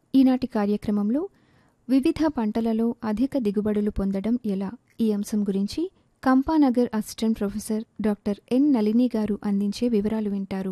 ఈనాటి కార్యక్రమంలో వివిధ పంటలలో అధిక దిగుబడులు పొందడం ఎలా ఈ అంశం గురించి Kampanagar assistant professor doctor N Nalini గారు అందించే వివరాలు వింటారు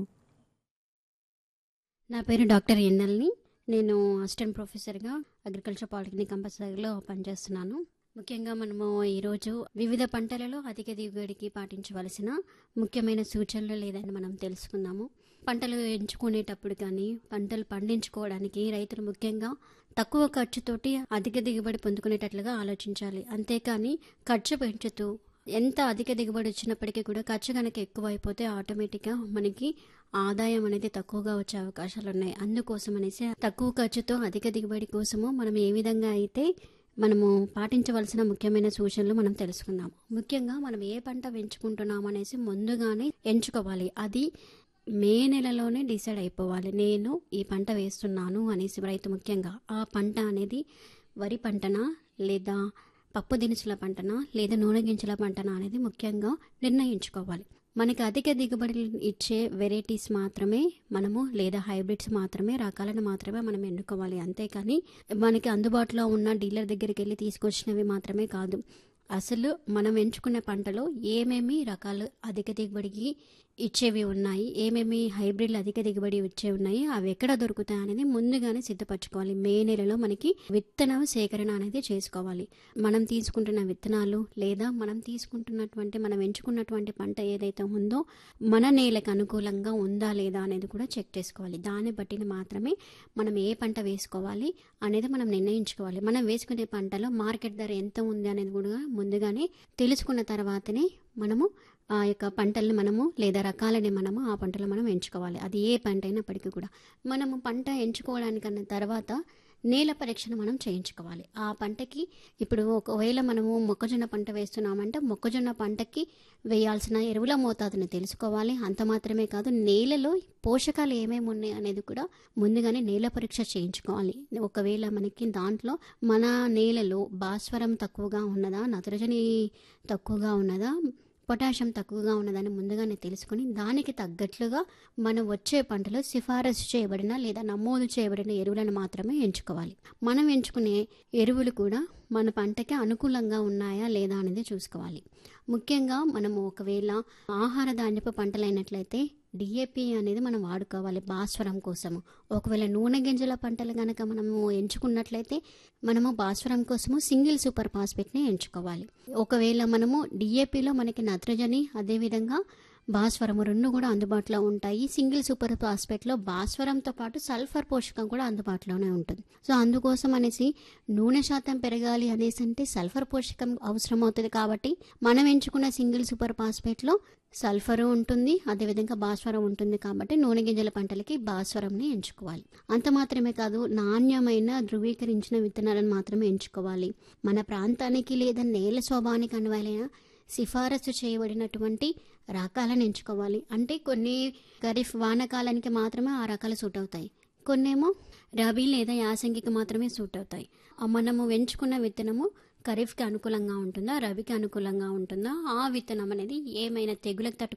నా పేరు డాక్టర్ ఎన్నెల్ని నేను అసిస్టెంట్ ప్రొఫెసర్గా అగ్రికల్చర్ పాలిటెక్నిక్ కంపల్సరీలో పనిచేస్తున్నాను ముఖ్యంగా మనము ఈరోజు వివిధ పంటలలో అధిక దిగుబడికి పాటించవలసిన ముఖ్యమైన సూచనలు లేదని మనం తెలుసుకుందాము పంటలు ఎంచుకునేటప్పుడు కానీ పంటలు పండించుకోవడానికి రైతులు ముఖ్యంగా తక్కువ ఖర్చుతోటి అధిక దిగుబడి పొందుకునేటట్లుగా ఆలోచించాలి అంతేకాని ఖర్చు పెంచుతూ ఎంత అధిక దిగుబడి వచ్చినప్పటికీ కూడా ఖర్చు కనుక ఎక్కువ అయిపోతే ఆటోమేటిక్గా మనకి ఆదాయం అనేది తక్కువగా వచ్చే అవకాశాలు ఉన్నాయి అందుకోసం అనేసి తక్కువ ఖర్చుతో అధిక దిగుబడి కోసము మనం ఏ విధంగా అయితే మనము పాటించవలసిన ముఖ్యమైన సూచనలు మనం తెలుసుకుందాం ముఖ్యంగా మనం ఏ పంట పెంచుకుంటున్నాం అనేసి ముందుగానే ఎంచుకోవాలి అది మే నెలలోనే డిసైడ్ అయిపోవాలి నేను ఈ పంట వేస్తున్నాను అనేసి రైతు ముఖ్యంగా ఆ పంట అనేది వరి పంటనా లేదా పప్పు దినుసుల పంటనా లేదా నూనె గింజల పంటనా అనేది ముఖ్యంగా నిర్ణయించుకోవాలి మనకి అధిక దిగుబడి ఇచ్చే వెరైటీస్ మాత్రమే మనము లేదా హైబ్రిడ్స్ మాత్రమే రకాలను మాత్రమే మనం ఎన్నుకోవాలి అంతేకాని మనకి అందుబాటులో ఉన్న డీలర్ దగ్గరికి వెళ్ళి తీసుకొచ్చినవి మాత్రమే కాదు అసలు మనం ఎంచుకునే పంటలో ఏమేమి రకాలు అధిక దిగుబడికి ఇచ్చేవి ఉన్నాయి ఏమేమి హైబ్రిడ్లు అధిక దిగుబడి ఇచ్చే ఉన్నాయి అవి ఎక్కడ దొరుకుతాయి అనేది ముందుగానే సిద్ధపరచుకోవాలి మే నెలలో మనకి విత్తన సేకరణ అనేది చేసుకోవాలి మనం తీసుకుంటున్న విత్తనాలు లేదా మనం తీసుకుంటున్నటువంటి మనం ఎంచుకున్నటువంటి పంట ఏదైతే ఉందో మన నేలకు అనుకూలంగా ఉందా లేదా అనేది కూడా చెక్ చేసుకోవాలి దాన్ని బట్టిని మాత్రమే మనం ఏ పంట వేసుకోవాలి అనేది మనం నిర్ణయించుకోవాలి మనం వేసుకునే పంటలో మార్కెట్ ధర ఎంత ఉంది అనేది కూడా ముందుగానే తెలుసుకున్న తర్వాతనే మనము ఆ యొక్క పంటల్ని మనము లేదా రకాలని మనము ఆ పంటలు మనం ఎంచుకోవాలి అది ఏ పంట అయినప్పటికీ కూడా మనము పంట ఎంచుకోవడానికన్న తర్వాత నేల పరీక్షను మనం చేయించుకోవాలి ఆ పంటకి ఇప్పుడు ఒకవేళ మనము మొక్కజొన్న పంట వేస్తున్నామంటే మొక్కజొన్న పంటకి వేయాల్సిన ఎరువుల మోతాదుని తెలుసుకోవాలి అంత మాత్రమే కాదు నేలలో పోషకాలు ఏమేమి ఉన్నాయి అనేది కూడా ముందుగానే నేల పరీక్ష చేయించుకోవాలి ఒకవేళ మనకి దాంట్లో మన నేలలో భాస్వరం తక్కువగా ఉన్నదా నత్రజని తక్కువగా ఉన్నదా పొటాషియం తక్కువగా ఉన్నదని ముందుగానే తెలుసుకుని దానికి తగ్గట్లుగా మనం వచ్చే పంటలో సిఫారసు చేయబడిన లేదా నమోదు చేయబడిన ఎరువులను మాత్రమే ఎంచుకోవాలి మనం ఎంచుకునే ఎరువులు కూడా మన పంటకి అనుకూలంగా ఉన్నాయా లేదా అనేది చూసుకోవాలి ముఖ్యంగా మనము ఒకవేళ ఆహార ధాన్యపు పంటలైనట్లయితే డిఏపి అనేది మనం వాడుకోవాలి భాస్వరం కోసము ఒకవేళ నూనె గింజల పంటలు కనుక మనము ఎంచుకున్నట్లయితే మనము భాస్వరం కోసము సింగిల్ సూపర్ ఫాస్ఫేట్ని ఎంచుకోవాలి ఒకవేళ మనము డిఏపిలో మనకి నత్రజని అదేవిధంగా భాస్వరము రెండు కూడా అందుబాటులో ఉంటాయి సింగిల్ సూపర్ ఫాస్ఫేట్లో భాస్వరంతో పాటు సల్ఫర్ పోషకం కూడా అందుబాటులోనే ఉంటుంది సో అందుకోసం అనేసి నూనె శాతం పెరగాలి అనేసి అంటే సల్ఫర్ పోషకం అవసరం అవుతుంది కాబట్టి మనం ఎంచుకున్న సింగిల్ సూపర్ ఫాస్ఫేట్లో సల్ఫర్ ఉంటుంది అదేవిధంగా భాస్వరం ఉంటుంది కాబట్టి నూనె గింజల పంటలకి భాస్వరంని ఎంచుకోవాలి అంత మాత్రమే కాదు నాణ్యమైన ధృవీకరించిన విత్తనాలను మాత్రమే ఎంచుకోవాలి మన ప్రాంతానికి లేదా నేల శోభానికి అనువైన సిఫారసు చేయబడినటువంటి రకాలను ఎంచుకోవాలి అంటే కొన్ని ఖరీఫ్ వానకాలానికి మాత్రమే ఆ రకాలు సూట్ అవుతాయి కొన్నేమో రబీ లేదా యాసంగికి మాత్రమే సూట్ అవుతాయి మనము ఎంచుకున్న విత్తనము ఖరీఫ్కి అనుకూలంగా ఉంటుందా రబీకి అనుకూలంగా ఉంటుందా ఆ విత్తనం అనేది ఏమైనా తెగులకు తట్టుకు